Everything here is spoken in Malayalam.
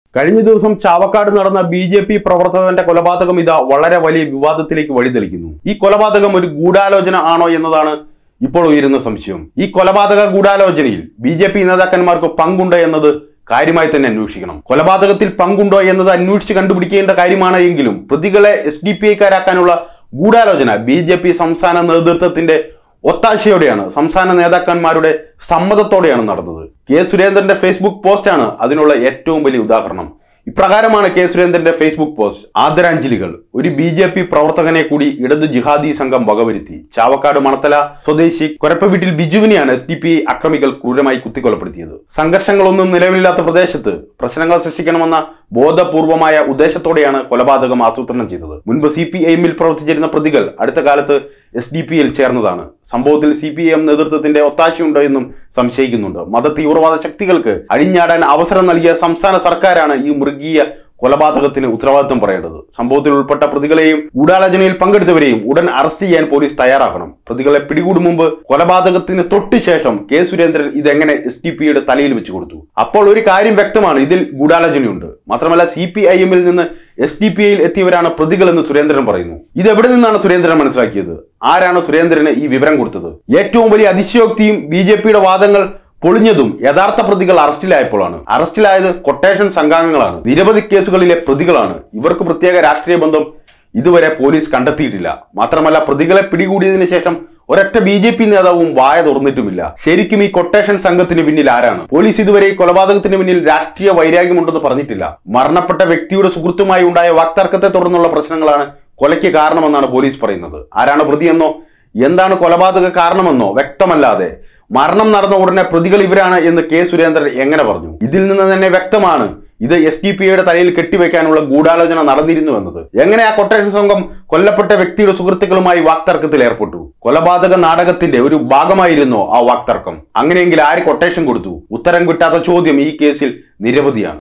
കഴിഞ്ഞ ദിവസം ചാവക്കാട് നടന്ന ബി ജെ പി പ്രവർത്തകന്റെ കൊലപാതകം ഇതാ വളരെ വലിയ വിവാദത്തിലേക്ക് വഴിതെളിക്കുന്നു ഈ കൊലപാതകം ഒരു ഗൂഢാലോചന ആണോ എന്നതാണ് ഇപ്പോൾ ഉയരുന്ന സംശയം ഈ കൊലപാതക ഗൂഢാലോചനയിൽ ബി ജെ പി നേതാക്കന്മാർക്ക് പങ്കുണ്ട് എന്നത് കാര്യമായി തന്നെ അന്വേഷിക്കണം കൊലപാതകത്തിൽ പങ്കുണ്ടോ എന്നത് അന്വേഷിച്ച് കണ്ടുപിടിക്കേണ്ട കാര്യമാണ് എങ്കിലും പ്രതികളെ എസ് ഡി പി ഐക്കാരാക്കാനുള്ള ഗൂഢാലോചന ബി ജെ പി സംസ്ഥാന നേതൃത്വത്തിന്റെ ഒത്താശയോടെയാണ് സംസ്ഥാന നേതാക്കന്മാരുടെ സമ്മതത്തോടെയാണ് നടന്നത് കെ സുരേന്ദ്രന്റെ ഫേസ്ബുക്ക് പോസ്റ്റാണ് അതിനുള്ള ഏറ്റവും വലിയ ഉദാഹരണം ഇപ്രകാരമാണ് കെ സുരേന്ദ്രന്റെ ഫേസ്ബുക്ക് പോസ്റ്റ് ആദരാഞ്ജലികൾ ഒരു ബി ജെ പി പ്രവർത്തകനെ കൂടി ഇടതു ജിഹാദി സംഘം വകവരുത്തി ചാവക്കാട് മണത്തല സ്വദേശി കൊരപ്പ ബിജുവിനെയാണ് എസ് ഡി പി അക്രമികൾ ക്രൂരമായി കുത്തിക്കൊലപ്പെടുത്തിയത് സംഘർഷങ്ങളൊന്നും നിലവിലില്ലാത്ത പ്രദേശത്ത് പ്രശ്നങ്ങൾ സൃഷ്ടിക്കണമെന്ന ബോധപൂർവമായ ഉദ്ദേശത്തോടെയാണ് കൊലപാതകം ആസൂത്രണം ചെയ്തത് മുൻപ് സി പി ഐഎമ്മിൽ പ്രവർത്തിച്ചിരുന്ന പ്രതികൾ അടുത്ത കാലത്ത് എസ് ഡി പിയിൽ ചേർന്നതാണ് സംഭവത്തിൽ സി പി എം നേതൃത്വത്തിന്റെ ഒത്താശയുണ്ടോ എന്നും സംശയിക്കുന്നുണ്ട് മത തീവ്രവാദ ശക്തികൾക്ക് അഴിഞ്ഞാടാൻ അവസരം നൽകിയ സംസ്ഥാന സർക്കാരാണ് ഈ മൃഗീയ കൊലപാതകത്തിന് ഉത്തരവാദിത്വം പറയേണ്ടത് സംഭവത്തിൽ ഉൾപ്പെട്ട പ്രതികളെയും ഗൂഢാലോചനയിൽ പങ്കെടുത്തവരെയും ഉടൻ അറസ്റ്റ് ചെയ്യാൻ പോലീസ് തയ്യാറാക്കണം പ്രതികളെ പിടികൂടും മുമ്പ് കൊലപാതകത്തിന് തൊട്ട് ശേഷം കെ സുരേന്ദ്രൻ ഇതെങ്ങനെ എസ് ഡി പിയുടെ തലയിൽ വെച്ച് കൊടുത്തു അപ്പോൾ ഒരു കാര്യം വ്യക്തമാണ് ഇതിൽ ഗൂഢാലോചനയുണ്ട് മാത്രമല്ല സി പി ഐ എമ്മിൽ നിന്ന് എസ് ഡി പി ഐയിൽ എത്തിയവരാണ് പ്രതികളെന്ന് സുരേന്ദ്രൻ പറയുന്നു ഇത് എവിടെ നിന്നാണ് സുരേന്ദ്രൻ മനസ്സിലാക്കിയത് ആരാണ് സുരേന്ദ്രന് ഈ വിവരം കൊടുത്തത് ഏറ്റവും വലിയ അതിശയോക്തിയും ബി ജെ പിയുടെ വാദങ്ങൾ പൊളിഞ്ഞതും യഥാർത്ഥ പ്രതികൾ അറസ്റ്റിലായപ്പോഴാണ് അറസ്റ്റിലായത് കൊട്ടേഷൻ സംഘാംഗങ്ങളാണ് നിരവധി കേസുകളിലെ പ്രതികളാണ് ഇവർക്ക് പ്രത്യേക രാഷ്ട്രീയ ബന്ധം ഇതുവരെ പോലീസ് കണ്ടെത്തിയിട്ടില്ല മാത്രമല്ല പ്രതികളെ പിടികൂടിയതിനു ശേഷം ഒരൊറ്റ ബി ജെ പി നേതാവും വായ തുറന്നിട്ടുമില്ല ശരിക്കും ഈ കൊട്ടേഷൻ സംഘത്തിന് പിന്നിൽ ആരാണ് പോലീസ് ഇതുവരെ ഈ കൊലപാതകത്തിന് പിന്നിൽ രാഷ്ട്രീയ വൈരാഗ്യമുണ്ടെന്ന് പറഞ്ഞിട്ടില്ല മരണപ്പെട്ട വ്യക്തിയുടെ സുഹൃത്തുമായി ഉണ്ടായ വാക്തർക്കത്തെ തുടർന്നുള്ള പ്രശ്നങ്ങളാണ് കൊലയ്ക്ക് കാരണമെന്നാണ് പോലീസ് പറയുന്നത് ആരാണ് പ്രതിയെന്നോ എന്താണ് കൊലപാതക കാരണമെന്നോ വ്യക്തമല്ലാതെ മരണം നടന്ന ഉടനെ പ്രതികൾ ഇവരാണ് എന്ന് കെ സുരേന്ദ്രൻ എങ്ങനെ പറഞ്ഞു ഇതിൽ നിന്ന് തന്നെ വ്യക്തമാണ് ഇത് എസ് ഡി പി ഐയുടെ തലയിൽ കെട്ടിവെക്കാനുള്ള ഗൂഢാലോചന നടന്നിരുന്നു എന്നത് എങ്ങനെ ആ കൊട്ടേഷൻ സംഘം കൊല്ലപ്പെട്ട വ്യക്തിയുടെ സുഹൃത്തുക്കളുമായി വാക്തർക്കത്തിൽ ഏർപ്പെട്ടു കൊലപാതക നാടകത്തിന്റെ ഒരു ഭാഗമായിരുന്നോ ആ വാക്തർക്കം അങ്ങനെയെങ്കിൽ ആര് കൊട്ടേഷൻ കൊടുത്തു ഉത്തരം കിട്ടാത്ത ചോദ്യം ഈ കേസിൽ നിരവധിയാണ്